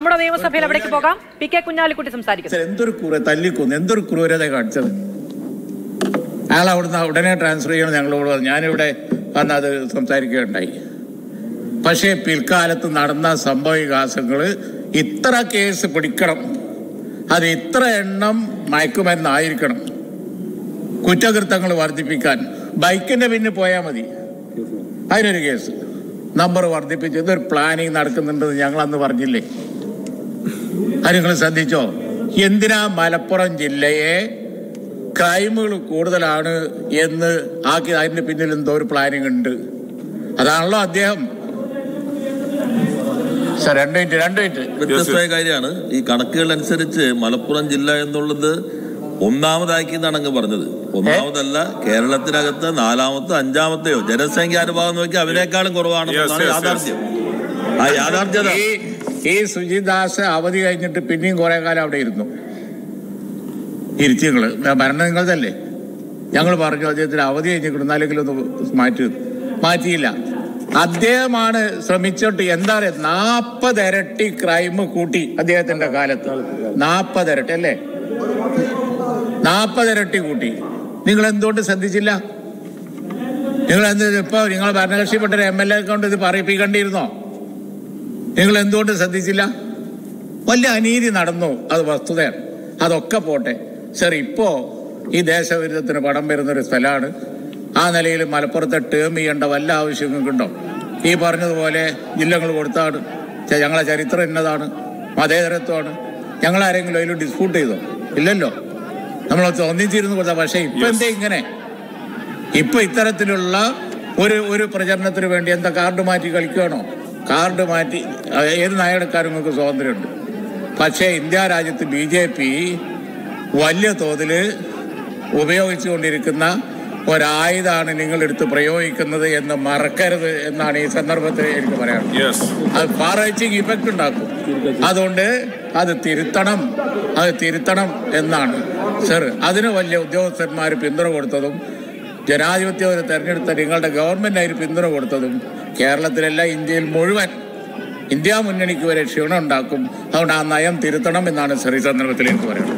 നമ്മുടെ നിയമസഭയിൽ അവിടേക്ക് പോകാം പി കെ കുഞ്ഞാലിക്കുട്ടി സംസാരിക്കുന്നു സർ, എന്തൊരു ക്രൂര തല്ലിക്കൊന്നു എന്തൊരു ക്രൂരത കാണിച്ചത് അയാൾ അവിടുന്ന് ഉടനെ ട്രാൻസ്ഫർ ചെയ്യണം ഞങ്ങളോട് പറഞ്ഞു ഞാനിവിടെ വന്ന് അത് സംസാരിക്കുകയുണ്ടായി പക്ഷേ പിൽക്കാലത്ത് നടന്ന സംഭവ വികാസങ്ങൾ ഇത്ര കേസ് പിടിക്കണം അത് ഇത്ര എണ്ണം മയക്കുമരുന്നായിരിക്കണം കുറ്റകൃത്യങ്ങൾ വർദ്ധിപ്പിക്കാൻ ബൈക്കിന്റെ പിന്നെ പോയാൽ മതി അതിനൊരു കേസ് നമ്പർ വർദ്ധിപ്പിച്ച് ഇതൊരു പ്ലാനിങ് നടക്കുന്നുണ്ടെന്ന് ഞങ്ങൾ അന്ന് പറഞ്ഞില്ലേ അത് നിങ്ങൾ ശ്രദ്ധിച്ചോ എന്തിനാ മലപ്പുറം ജില്ലയെ ക്രൈമുകൾ കൂടുതലാണ് എന്ന് ആക്കി അതിന് പിന്നിൽ എന്തോ ഒരു പ്ലാനിങ് ഉണ്ട് അതാണല്ലോ അദ്ദേഹം സാർ രണ്ട് മിനിറ്റ് രണ്ട് മിനിറ്റ് വ്യത്യസ്തമായ കാര്യമാണ് ഈ കണക്കുകൾ അനുസരിച്ച് മലപ്പുറം ജില്ല എന്നുള്ളത് ഒന്നാമതാക്കി എന്നാണ് അങ്ങ് പറഞ്ഞത് ഒന്നാമതല്ല കേരളത്തിനകത്ത് നാലാമത്തെ അഞ്ചാമത്തെയോ ജനസംഖ്യാനുപാതം നോക്കി അവനേക്കാളും കുറവാണെന്നാണ് Yes, yes, yes. യാഥാർത്ഥ്യം ആ യാഥാർത്ഥ്യത ഈ ഈ സുജിദാസ് അവധി കഴിഞ്ഞിട്ട് പിന്നെയും കുറെ കാലം അവിടെ ഇരുന്നു ഇരുത്തി നിങ്ങള് ഭരണം നിങ്ങളതല്ലേ ഞങ്ങൾ പറഞ്ഞു അദ്ദേഹത്തിന് അവധി കഴിഞ്ഞിട്ട് അല്ലെങ്കിൽ ഒന്ന് മാറ്റി മാറ്റിയില്ല അദ്ദേഹമാണ് ശ്രമിച്ചിട്ട് എന്താ പറയുക നാൽപ്പത് ഇരട്ടി ക്രൈം കൂട്ടി അദ്ദേഹത്തിന്റെ കാലത്ത് നാൽപ്പത് ഇരട്ടി അല്ലേ നാൽപ്പത് ഇരട്ടി കൂട്ടി നിങ്ങൾ എന്തുകൊണ്ട് ശ്രദ്ധിച്ചില്ല നിങ്ങൾ എന്ത് ഇപ്പൊ നിങ്ങൾ ഭരണകക്ഷിപ്പെട്ട ഒരു എം എൽ എ കൊണ്ട് ഇത് പറയിപ്പിക്കേണ്ടിയിരുന്നോ നിങ്ങൾ എന്തുകൊണ്ട് ശ്രദ്ധിച്ചില്ല വലിയ അനീതി നടന്നു അത് വസ്തുതയാണ് അതൊക്കെ പോട്ടെ സർ ഇപ്പോ ഈ ദേശവിരുദ്ധത്തിന് പടം വരുന്ന ഒരു സ്ഥലമാണ് ആ നിലയിൽ മലപ്പുറത്തെ ടേം ചെയ്യേണ്ട വല്ല ആവശ്യം നിങ്ങൾക്കുണ്ടോ ഈ പറഞ്ഞതുപോലെ ജില്ലകൾ കൊടുത്താണ് ചെ- ഞങ്ങളെ ചരിത്രം എന്നതാണ് മതേതരത്വമാണ് ഞങ്ങൾ ആരെങ്കിലും അതിൽ ഡിസ്പ്യൂട്ട് ചെയ്തോ ഇല്ലല്ലോ നമ്മൾ ഒന്നിച്ചിരുന്ന് കൊടുത്ത പക്ഷേ ഇപ്പൊ എന്തേ ഇങ്ങനെ ഇപ്പൊ ഇത്തരത്തിലുള്ള ഒരു ഒരു പ്രചരണത്തിന് വേണ്ടി എന്താ കാർഡ് മാറ്റി കളിക്കുകയാണോ കാർഡ് മാറ്റി അത് ഏത് നയമെടുക്കാനും നിങ്ങൾക്ക് സ്വാതന്ത്ര്യമുണ്ട് പക്ഷേ ഇന്ത്യ രാജ്യത്ത് ബി ജെ പി വലിയ തോതിൽ ഉപയോഗിച്ചുകൊണ്ടിരിക്കുന്ന ഒരായുധമാണ് നിങ്ങൾ എടുത്ത് പ്രയോഗിക്കുന്നത് എന്ന് മറക്കരുത് എന്നാണ് ഈ സന്ദർഭത്തിൽ എനിക്ക് പറയാനുള്ളത് യെസ് അത് ഫാർ റൈറ്റിംഗ് ഇഫക്റ്റ് ഉണ്ടാക്കും അതുകൊണ്ട് അത് തിരുത്തണം അത് തിരുത്തണം എന്നാണ് സർ അതിന് വലിയ ഉദ്യോഗസ്ഥന്മാർ പിന്തുണ കൊടുത്തതും ജനാധിപത്യം തെരഞ്ഞെടുത്ത നിങ്ങളുടെ ഗവൺമെന്റ് അതിന് പിന്തുണ കൊടുത്തതും കേരളത്തിലല്ല ഇന്ത്യയിൽ മുഴുവൻ ഇന്ത്യ മുന്നണിക്ക് വരെ ക്ഷീണം ഉണ്ടാക്കും അതുകൊണ്ട് ആ നയം തിരുത്തണം എന്നാണ് സർ ഈ സന്ദർഭത്തിൽ എനിക്ക് പറയുന്നത്